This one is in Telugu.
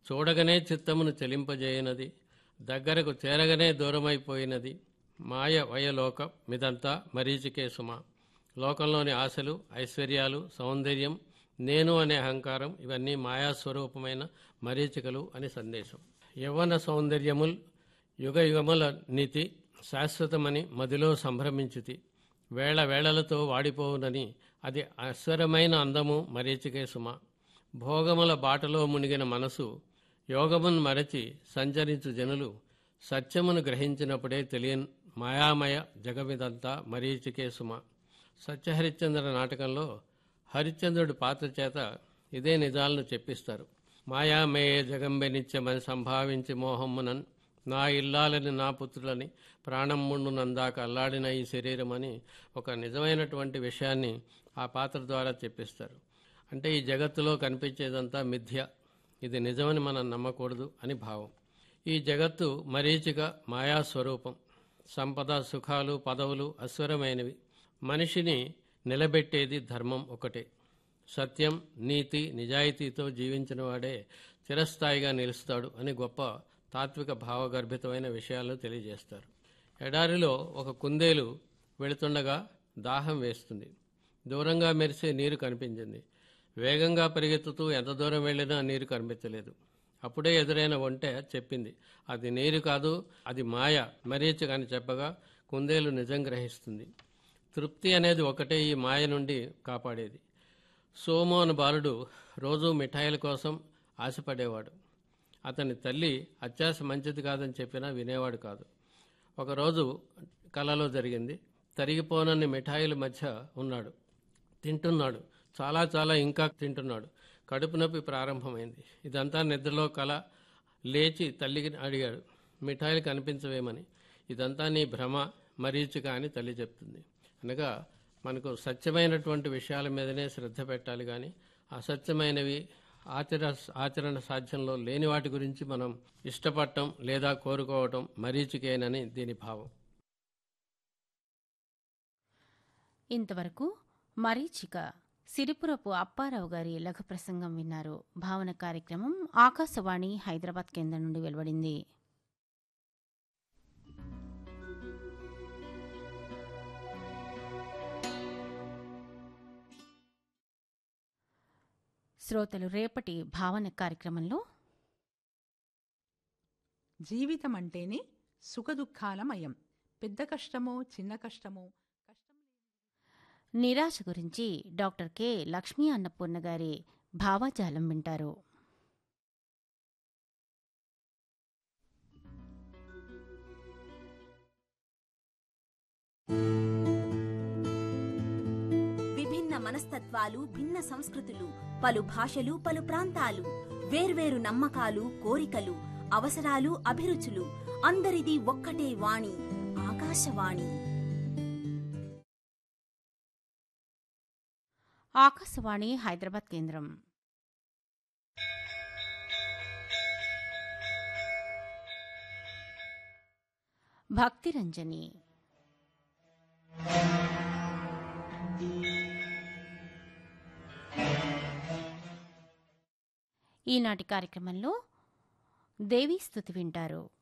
చూడగనే చిత్తమును చెలింపజేయనది దగ్గరకు చేరగనే దూరమైపోయినది మాయ వయలోక మిదంతా మరీచికే సుమ లోకంలోని ఆశలు ఐశ్వర్యాలు సౌందర్యం నేను అనే అహంకారం ఇవన్నీ మాయాస్వరూపమైన మరీచికలు అని సందేశం యవ్వన సౌందర్యముల్ యుగ యుగముల నీతి శాశ్వతమని మదిలో సంభ్రమించుతి వేళ వేళలతో వాడిపోవునని అది అస్వరమైన అందము మరీచికే సుమ భోగముల బాటలో మునిగిన మనసు యోగమును మరచి సంచరించు జనులు సత్యమును గ్రహించినప్పుడే తెలియని మాయామయ జగమిదంతా మరీచికే సుమ సత్యహరిశ్చంద్ర నాటకంలో హరిశ్చంద్రుడి పాత్ర చేత ఇదే నిజాలను చెప్పిస్తారు మాయామయే జగంబె నిత్యమని సంభావించి మోహమ్మునన్ నా ఇల్లాలని నా పుత్రులని ప్రాణం ముండు నందాక అల్లాడిన ఈ శరీరమని ఒక నిజమైనటువంటి విషయాన్ని ఆ పాత్ర ద్వారా చెప్పిస్తారు అంటే ఈ జగత్తులో కనిపించేదంతా మిథ్య ఇది నిజమని మనం నమ్మకూడదు అని భావం ఈ జగత్తు మరీచిక మాయాస్వరూపం సంపద సుఖాలు పదవులు అస్వరమైనవి మనిషిని నిలబెట్టేది ధర్మం ఒకటే సత్యం నీతి నిజాయితీతో జీవించిన వాడే చిరస్థాయిగా నిలుస్తాడు అని గొప్ప తాత్విక భావగర్భితమైన విషయాలను తెలియజేస్తారు ఎడారిలో ఒక కుందేలు వెళుతుండగా దాహం వేస్తుంది దూరంగా మెరిసే నీరు కనిపించింది వేగంగా పరిగెత్తుతూ ఎంత దూరం వెళ్ళినా నీరు కనిపించలేదు అప్పుడే ఎదురైన ఒంటె చెప్పింది అది నీరు కాదు అది మాయ మరీచ అని చెప్పగా కుందేలు నిజం గ్రహిస్తుంది తృప్తి అనేది ఒకటే ఈ మాయ నుండి కాపాడేది సోము అను బాలుడు రోజూ మిఠాయిల కోసం ఆశపడేవాడు అతని తల్లి అత్యాశ మంచిది కాదని చెప్పినా వినేవాడు కాదు ఒకరోజు కలలో జరిగింది తరిగిపోనన్ని మిఠాయిల మధ్య ఉన్నాడు తింటున్నాడు చాలా చాలా ఇంకా తింటున్నాడు కడుపు నొప్పి ప్రారంభమైంది ఇదంతా నిద్రలో కల లేచి తల్లికి అడిగాడు మిఠాయిలు కనిపించవేమని ఇదంతా నీ భ్రమ మరీచిక అని తల్లి చెప్తుంది అనగా మనకు సత్యమైనటువంటి విషయాల మీదనే శ్రద్ధ పెట్టాలి కానీ అసత్యమైనవి ఆచర ఆచరణ సాధ్యంలో లేని వాటి గురించి మనం ఇష్టపడటం లేదా కోరుకోవటం మరీచికేనని దీని భావం ఇంతవరకు మరీచిక సిరిపురపు అప్పారావు గారి లఘు ప్రసంగం విన్నారు భావన కార్యక్రమం ఆకాశవాణి హైదరాబాద్ కేంద్రం నుండి వెలువడింది శ్రోతలు రేపటి భావన కార్యక్రమంలో జీవితం అంటేనే సుఖదుఖాలమయం పెద్ద కష్టమో చిన్న కష్టమో కష్టం నిరాశ గురించి డాక్టర్ కె లక్ష్మీ అన్నపూర్ణ గారి భావాజాలం వింటారు విభిన్న మనస్తత్వాలు భిన్న సంస్కృతులు పలు భాషలు పలు ప్రాంతాలు వేర్వేరు నమ్మకాలు కోరికలు అవసరాలు అభిరుచులు అందరిది ఒక్కటే వాణి ఆకాశవాణి ఆకాశవాణి హైదరాబాద్ కేంద్రం భక్తిరంజని ఈనాటి కార్యక్రమంలో దేవీ స్థుతి వింటారు